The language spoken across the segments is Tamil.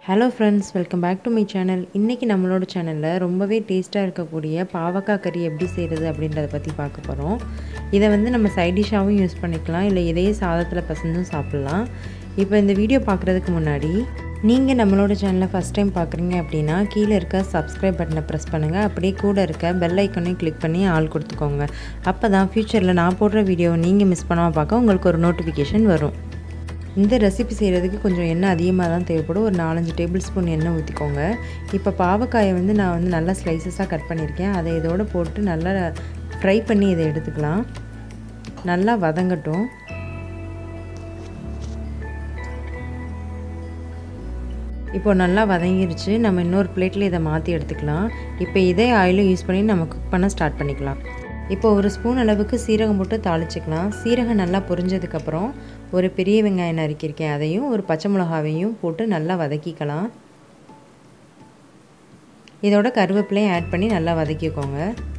hello friends welcome back to my channel இன்றைக்கி நம்மளோட சேனலில் ரொம்பவே டேஸ்ட்டாக இருக்கக்கூடிய பாவக்காய் கறி எப்படி செய்கிறது அப்படின்றத பற்றி பார்க்க போகிறோம் இதை வந்து நம்ம சைட் டிஷ்ஷாகவும் யூஸ் பண்ணிக்கலாம் இல்லை இதையே சாதத்தில் பசந்தும் சாப்பிட்லாம் இப்போ இந்த வீடியோ பார்க்குறதுக்கு முன்னாடி நீங்கள் நம்மளோட சேனலை ஃபஸ்ட் டைம் பார்க்குறீங்க அப்படின்னா கீழே இருக்க சப்ஸ்கிரைப் பட்டனை ப்ரெஸ் பண்ணுங்கள் அப்படியே கூட இருக்க பெல் ஐக்கனையும் கிளிக் பண்ணி ஆள் கொடுத்துக்கோங்க அப்போ தான் ஃப்யூச்சரில் நான் போடுற வீடியோவை நீங்கள் மிஸ் பண்ணாமல் பார்க்க உங்களுக்கு ஒரு நோட்டிஃபிகேஷன் வரும் இந்த ரெசிபி செய்கிறதுக்கு கொஞ்சம் எண்ணெய் அதிகமாக தான் தேவைப்படும் ஒரு நாலஞ்சு டேபிள் ஸ்பூன் எண்ணெய் ஊற்றிக்கோங்க இப்போ பாவக்காயை வந்து நான் வந்து நல்லா ஸ்லைசஸாக கட் பண்ணியிருக்கேன் அதை இதோடு போட்டு நல்லா ஃப்ரை பண்ணி இதை எடுத்துக்கலாம் நல்லா வதங்கட்டும் இப்போ நல்லா வதங்கிருச்சு நம்ம இன்னொரு பிளேட்டில் இதை மாற்றி எடுத்துக்கலாம் இப்போ இதே ஆயிலும் யூஸ் பண்ணி நம்ம குக் பண்ண ஸ்டார்ட் பண்ணிக்கலாம் இப்போ ஒரு ஸ்பூன் அளவுக்கு சீரகம் போட்டு தாளிச்சிக்கலாம் சீரகம் நல்லா பொரிஞ்சதுக்கப்புறம் ஒரு பெரிய வெங்காயம் நறுக்கியிருக்கேன் அதையும் ஒரு பச்சை மிளகாவையும் போட்டு நல்லா வதக்கிக்கலாம் இதோட கருவேப்பிலையும் ஆட் பண்ணி நல்லா வதக்கிக்கோங்க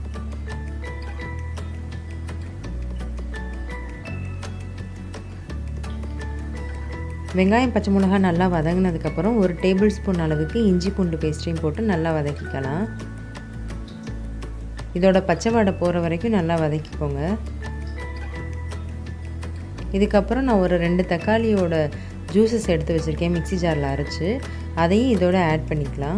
வெங்காயம் பச்சை மிளகா நல்லா வதங்கினதுக்கப்புறம் ஒரு டேபிள் ஸ்பூன் அளவுக்கு இஞ்சி பூண்டு பேஸ்ட்டையும் போட்டு நல்லா வதக்கிக்கலாம் இதோட பச்சை வாடை போகிற வரைக்கும் நல்லா வதக்கிக்கோங்க இதுக்கப்புறம் நான் ஒரு ரெண்டு தக்காளியோட ஜூஸஸ் எடுத்து வச்சுருக்கேன் மிக்சி ஜாரில் அரைச்சி அதையும் இதோட ஆட் பண்ணிக்கலாம்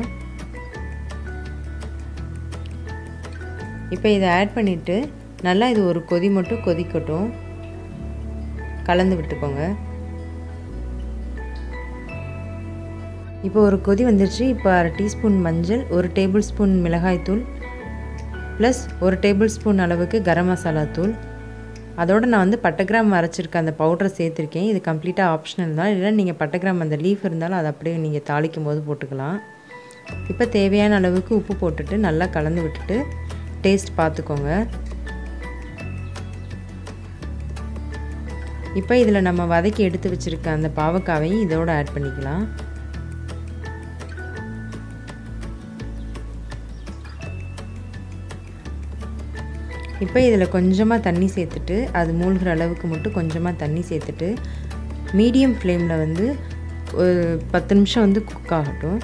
இப்போ இதை ஆட் பண்ணிவிட்டு நல்லா இது ஒரு கொதி மட்டும் கொதிக்கட்டும் கலந்து விட்டுக்கோங்க இப்போ ஒரு கொதி வந்துருச்சு இப்போ அரை டீஸ்பூன் மஞ்சள் ஒரு டேபிள் ஸ்பூன் மிளகாய்த்தூள் ப்ளஸ் ஒரு டேபிள் ஸ்பூன் அளவுக்கு கரம் மசாலா தூள் அதோடு நான் வந்து பட்டைக்கிராம் அரைச்சிருக்க அந்த பவுடரை சேர்த்துருக்கேன் இது கம்ப்ளீட்டாக ஆப்ஷனல் தான் இல்லை நீங்கள் பட்டைக்கிராம் அந்த லீஃப் இருந்தாலும் அதை அப்படியே நீங்கள் தாளிக்கும் போது போட்டுக்கலாம் இப்போ தேவையான அளவுக்கு உப்பு போட்டுட்டு நல்லா கலந்து விட்டுட்டு டேஸ்ட் பார்த்துக்கோங்க இப்போ இதில் நம்ம வதக்கி எடுத்து வச்சுருக்க அந்த பாவக்காவையும் இதோடு ஆட் பண்ணிக்கலாம் இப்போ இதில் கொஞ்சமாக தண்ணி சேர்த்துட்டு அது மூழ்கிற அளவுக்கு மட்டும் கொஞ்சமாக தண்ணி சேர்த்துட்டு மீடியம் ஃப்ளேமில் வந்து ஒரு பத்து நிமிஷம் வந்து குக் ஆகட்டும்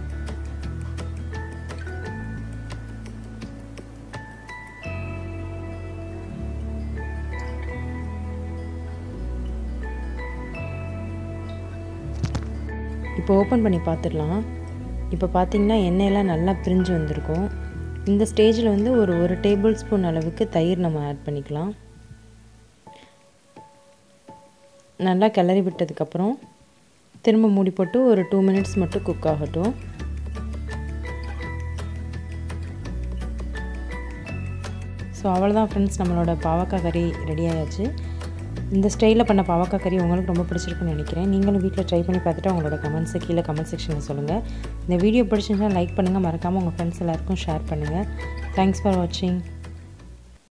இப்போ ஓப்பன் பண்ணி பார்த்துடலாம் இப்போ பார்த்திங்கன்னா எண்ணெயெல்லாம் நல்லா பிரிஞ்சு வந்திருக்கும் இந்த ஸ்டேஜில் வந்து ஒரு ஒரு டேபிள் ஸ்பூன் அளவுக்கு தயிர் நம்ம ஆட் பண்ணிக்கலாம் நல்லா கிளறி விட்டதுக்கப்புறம் திரும்ப மூடி போட்டு ஒரு டூ மினிட்ஸ் மட்டும் குக் ஆகட்டும் ஸோ அவ்வளோதான் ஃப்ரெண்ட்ஸ் நம்மளோட பாவக்காய் கறி ரெடி ஆயாச்சு இந்த ஸ்டைலில் பண்ண பாவக்காய் கறி உங்களுக்கு ரொம்ப பிடிச்சிருக்குன்னு நினைக்கிறேன் நீங்களும் வீட்டில் ட்ரை பண்ணி பார்த்துட்டு உங்களோட கமெண்ட்ஸை கீழே கமெண்ட் செக்ஷனில் சொல்லுங்கள் இந்த வீடியோ பிடிச்சிருந்தா லைக் பண்ணுங்கள் மறக்காமல் உங்கள் ஃப்ரெண்ட்ஸ் எல்லாருக்கும் ஷேர் பண்ணுங்கள் தேங்க்ஸ் ஃபார் வாட்சிங்